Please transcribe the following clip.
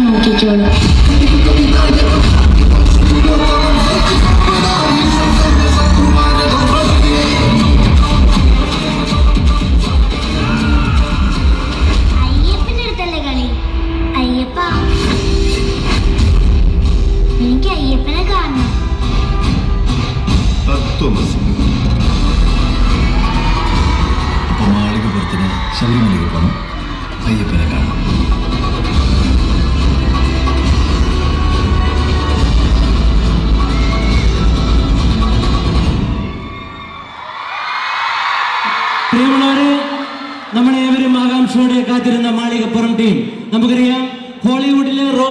നോക്കിക്കോളൂ അയ്യപ്പന്റെ അടുത്തല്ലേ കളി അയ്യപ്പ എനിക്ക് അയ്യപ്പനെ കാണണം തത്വമസി അപ്പൊ മാളികപ്പുറത്തിന് ശബരിമലയ്ക്ക് പോകണം അയ്യപ്പനെ കാണണം പ്രിയമുള്ളവരെ നമ്മളേവരും ആകാംക്ഷയോടെ കാത്തിരുന്ന മാളികപ്പുറം ടീം നമുക്കറിയാം ഹോളിവുഡിലെ റോ